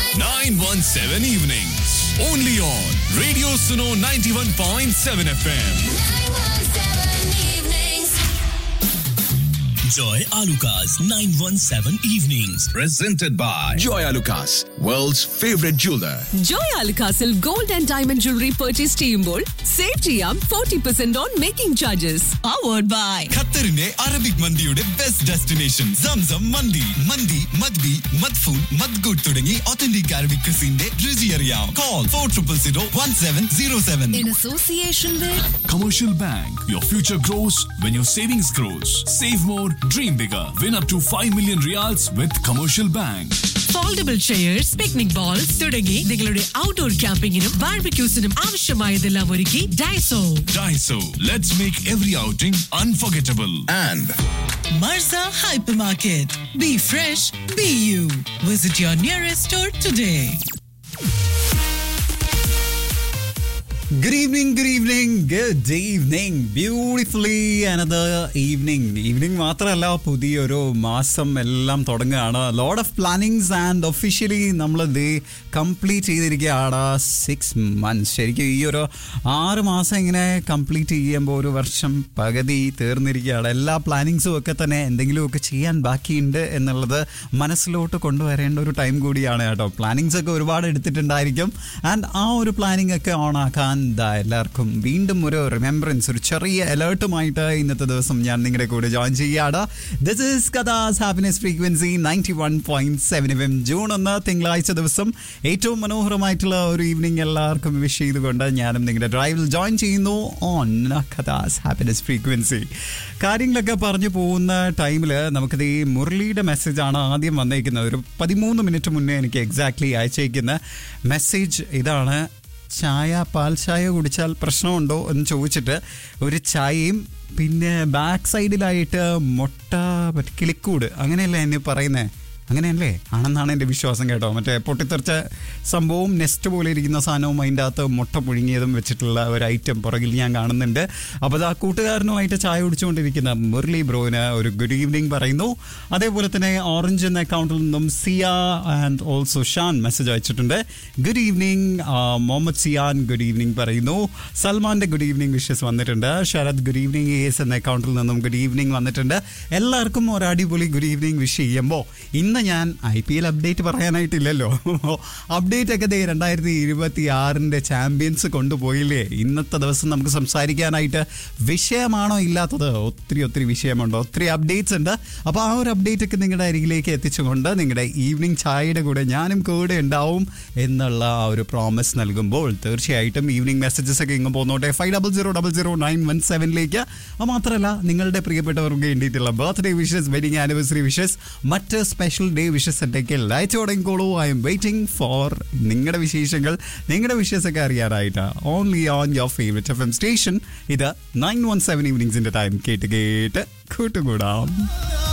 917 Evenings. Only on Radio Suno 91.7 FM. Joy Alukas 917 Evenings. Presented by Joy Alukas, world's favorite jeweler. Joy അൽകാസിൽ gold and diamond jewellery purchase ചെയ്യുമ്പോൾ save ചെയ്യാം forty percent on making charges powered by ഖത്തറിന്റെ Arabic മന്തിയുടെ best destination Zamzam മന്തി മന്തി മദ്ബി മദ്ഫൂൺ മദ്ഗുഡ് തുടങ്ങി ഒത്തന്റിക് അറബിക് ക്രിസിന്റെ രുചി അറിയാം call four triple zero one seven zero seven in association Commercial Bank. Your future grows when your savings grows. Save more, dream bigger. Win up to 5 million reals with Commercial Bank. Foldable chairs picnic balls തുടങ്ങി നിങ്ങളുടെ outdoor ക്യാമ്പിങ്ങിനും ബാർബിക്യൂസിനും ആവശ്യമായതെല്ലാം ഒരുക്കി Daiso Daiso. Let's make every outing unforgettable. And മർസ hyper market B fresh B you visit your nearest store today Good evening, good evening, good evening. Beautifully another evening. Evening മാത്രമല്ല പുതിയൊരു മാസം എല്ലാം തുടങ്ങുകയാണ് load of plannings and officially നമ്മൾ ഇത് complete ചെയ്തിരിക്കുകയാണ് six months ശരിക്കും ഈ ഒരു ആറ് മാസം ഇങ്ങനെ കംപ്ലീറ്റ് ചെയ്യുമ്പോൾ ഒരു വർഷം പകുതി തീർന്നിരിക്കുകയാണ് എല്ലാ പ്ലാനിങ്സും ഒക്കെ തന്നെ എന്തെങ്കിലുമൊക്കെ ചെയ്യാൻ ബാക്കിയുണ്ട് എന്നുള്ളത് മനസ്സിലോട്ട് കൊണ്ടുവരേണ്ട ഒരു ടൈം കൂടിയാണ് കേട്ടോ പ്ലാനിങ്സ് ഒക്കെ ഒരുപാട് എടുത്തിട്ടുണ്ടായിരിക്കും ആൻഡ് ആ ഒരു പ്ലാനിങ് ഒക്കെ ഓൺ ആക്കാൻ ദാ എല്ലാവർക്കും വീണ്ടും ഒരു റിമെമ്പറൻസ് ഒരു ചെറിയ അലേർട്ടുമായിട്ട് ഇന്നത്തെ ദിവസം ഞാൻ നിങ്ങളുടെ കൂടെ ജോയിൻ ചെയ്യാണ് this is Qatar's happiness frequency ninety one point seven M June ഒന്ന് തിങ്കളാഴ്ച ദിവസം ഏറ്റവും മനോഹരമായിട്ടുള്ള ഒരു ഈവനിങ് എല്ലാവർക്കും വിഷ് ചെയ്തുകൊണ്ട് ഞാനും നിങ്ങളുടെ ഡ്രൈവിൽ ജോയിൻ ചെയ്യുന്നു ഓൺ കഥാസ് ഹാപ്പിനെസ് ഫ്രീക്വൻസി കാര്യങ്ങളൊക്കെ പറഞ്ഞു പോകുന്ന ടൈമിൽ നമുക്കിത് ഈ മുരളിയുടെ മെസ്സേജാണ് ആദ്യം വന്നേക്കുന്നത് ഒരു പതിമൂന്ന് മിനിറ്റ് മുന്നേ എനിക്ക് എക്സാക്ട്ലി അയച്ചേക്കുന്ന മെസ്സേജ് ഇതാണ് ചായ പാൽ ചായ കുടിച്ചാൽ പ്രശ്നമുണ്ടോ എന്ന് ചോദിച്ചിട്ട് ഒരു ചായയും പിന്നെ ബാക്ക് സൈഡിലായിട്ട് മുട്ട മറ്റേ കിളിക്കൂട് അങ്ങനെയല്ലേ എന്നെ പറയുന്നത് അങ്ങനെയല്ലേ ആണെന്നാണ് എൻ്റെ വിശ്വാസം കേട്ടോ മറ്റേ പൊട്ടിത്തെറിച്ച സംഭവവും നെസ്റ്റ് പോലെ ഇരിക്കുന്ന സാധനവും അതിൻ്റെ അകത്ത് മുട്ട പുഴുങ്ങിയതും വെച്ചിട്ടുള്ള ഒരു ഐറ്റം പുറകിൽ ഞാൻ കാണുന്നുണ്ട് അപ്പോൾ അത് ആ കൂട്ടുകാരനുമായിട്ട് ചായ കുടിച്ചുകൊണ്ടിരിക്കുന്ന മുരളി ബ്രോന് ഒരു ഗുഡ് ഈവനിങ് പറയുന്നു അതേപോലെ തന്നെ ഓറഞ്ച് എന്ന അക്കൗണ്ടിൽ നിന്നും Siya and also Shan message അയച്ചിട്ടുണ്ട് good evening Muhammad Siyan good evening പറയുന്നു സൽമാന്റെ ഗുഡ് ഈവനിങ് വിഷസ് വന്നിട്ടുണ്ട് ശരത് ഗുഡ് ഈവനിങ് എസ് എന്ന അക്കൗണ്ടിൽ നിന്നും ഗുഡ് ഈവനിങ് വന്നിട്ടുണ്ട് എല്ലാവർക്കും ഒരു അടിപൊളി ഗുഡ് ഈവനിങ് വിഷ് ചെയ്യുമ്പോൾ ഇന്ന് ഞാൻ ഐ പി എൽ അപ്ഡേറ്റ് പറയാനായിട്ടില്ലല്ലോ അപ്ഡേറ്റ് ഒക്കെ ദേ രണ്ടായിരത്തി ഇരുപത്തി ആറിൻ്റെ ചാമ്പ്യൻസ് കൊണ്ടുപോയില്ലേ ഇന്നത്തെ ദിവസം നമുക്ക് സംസാരിക്കാനായിട്ട് വിഷയമാണോ ഇല്ലാത്തത് ഒത്തിരി ഒത്തിരി വിഷയമുണ്ട് ഒത്തിരി അപ്ഡേറ്റ്സ് ഉണ്ട് അപ്പോൾ ആ ഒരു അപ്ഡേറ്റ് ഒക്കെ നിങ്ങളുടെ അരികിലേക്ക് എത്തിച്ചുകൊണ്ട് നിങ്ങളുടെ ഈവനിങ് ചായയുടെ കൂടെ ഞാനും കൂടെ ഉണ്ടാവും എന്നുള്ള ആ ഒരു പ്രോമിസ് നൽകുമ്പോൾ തീർച്ചയായിട്ടും ഈവനിങ് മെസ്സേജസ് ഒക്കെ ഇങ്ങ് പോന്നോട്ടെ five double zero double zero nine one സെവനിലേക്ക് അത് മാത്രമല്ല നിങ്ങളുടെ പ്രിയപ്പെട്ടവർക്ക് വേണ്ടിയിട്ടുള്ള birthday wishes wedding anniversary wishes മറ്റ് സ്പെഷ്യൽ ഡേ വിഷസ് ഒക്കെ അയച്ചു തുടങ്ങിക്കോളൂ ഐ എം വെയിറ്റിംഗ് ഫോർ നിങ്ങളുടെ വിശേഷങ്ങൾ നിങ്ങളുടെ വിഷസ് ഒക്കെ അറിയാനായിട്ട് only on your favourite F M station ഇത് നയൻ വൺ സെവൻ ഈവനിങ്സിന്റെ ടൈം കേട്ട് കേട്ട് കൂട്ടുകൂടാം